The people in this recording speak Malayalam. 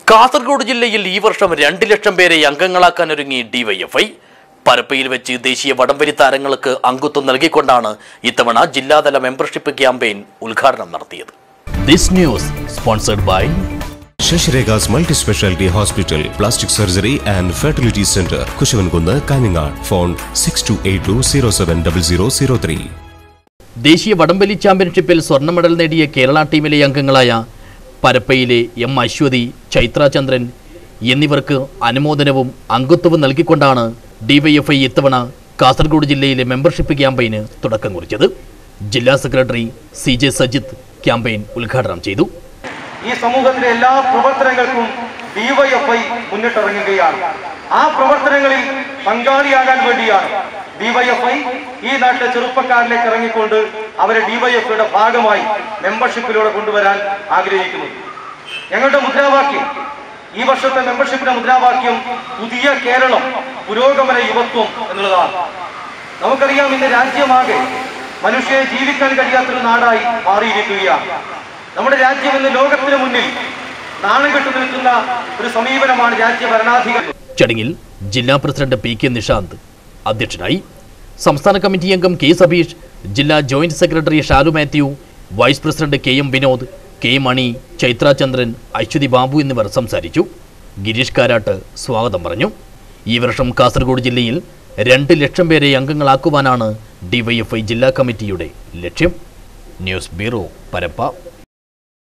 കാസർഗോഡ് ജില്ലയിൽ ഈ വർഷം രണ്ട് ലക്ഷം പേരെ അംഗങ്ങളാക്കാൻ ഒരുങ്ങി ഡിവൈഎഫ്ഐ പരപ്പയിൽ വെച്ച് ദേശീയ വടംവലി താരങ്ങൾക്ക് അംഗത്വം നൽകിക്കൊണ്ടാണ് ഇത്തവണ ജില്ലാതല മെമ്പർഷിപ്പ് ക്യാമ്പയിൻ ഉദ്ഘാടനം നടത്തിയത് this news sponsored by Sasirekha's multi speciality hospital plastic surgery and fertility centre Kushavankunnu Kanhangad phone six two eight two zero seven double zero zero three ദേശീയ വടംവലി ചാമ്പ്യൻഷിപ്പിൽ സ്വർണ്ണ മെഡൽ നേടിയ കേരള ടീമിലെ അംഗങ്ങളായ പരപ്പയിലെ എം അശ്വതി ചൈത്ര ചന്ദ്രൻ എന്നിവർക്ക് അനുമോദനവും അംഗത്വവും നൽകിക്കൊണ്ടാണ് ഡിവൈഎഫ്ഐ ഇത്തവണ കാസർഗോഡ് ജില്ലയിലെ മെമ്പർഷിപ്പ് ക്യാമ്പയിന് തുടക്കം കുറിച്ചത് ജില്ലാ secretary C J Sajith campaign ഉദ്ഘാടനം ചെയ്തു ഈ സമൂഹത്തിലെ എല്ലാ പ്രവർത്തനങ്ങൾക്കും ഡിവൈഎഫ്ഐ മുന്നിട്ടിറങ്ങുകയാണ് ആ പ്രവർത്തനങ്ങളിൽ പങ്കാളിയാകാൻ വേണ്ടിയാണ് ഡിവൈഎഫ്ഐ ഈ നാട്ടിലെ ചെറുപ്പക്കാരിലേക്ക് ഇറങ്ങിക്കൊണ്ട് അവരെ ഡിവൈഎഫ്ഐയുടെ ഭാഗമായി മെമ്പർഷിപ്പിലൂടെ കൊണ്ടുവരാൻ ആഗ്രഹിക്കുന്നു ഞങ്ങളുടെ മുദ്രാവാക്യം ഈ വർഷത്തെ മെമ്പർഷിപ്പിന്റെ മുദ്രാവാക്യം പുതിയ കേരളം പുരോഗമന യുവത്വം എന്നുള്ളതാണ് നമുക്കറിയാം ഇന്ന് രാജ്യമാകെ മനുഷ്യനെ ജീവിക്കാൻ കഴിയാത്തൊരു നാടായി മാറിയിരിക്കുകയാണ് നമ്മുടെ രാജ്യം ഇന്ന് ലോകത്തിന് മുന്നിൽ നാണം കെട്ടു നിൽക്കുന്ന ഒരു സമീപനമാണ് രാജ്യ ഭരണാധികാരി ചടങ്ങിൽ ജില്ലാ പ്രസിഡന്റ് പി കെ നിഷാന്ത് അധ്യക്ഷനായി സംസ്ഥാന കമ്മിറ്റി അംഗം കെ സബീഷ് ജില്ലാ joint secretary Shalu Mathew vice president K M Vinod K Mani Chaithra Chandran Aswathi Babu എന്നിവർ സംസാരിച്ചു ഗിരീഷ് കാരാട്ട് സ്വാഗതം പറഞ്ഞു ഈ വർഷം കാസർഗോഡ് ജില്ലയിൽ രണ്ട് ലക്ഷം പേരെ അംഗങ്ങളാക്കുവാനാണ് ഡിവൈഎഫ്ഐ ജില്ലാ കമ്മിറ്റിയുടെ ലക്ഷ്യം ന്യൂസ് ബ്യൂറോ പരപ്പ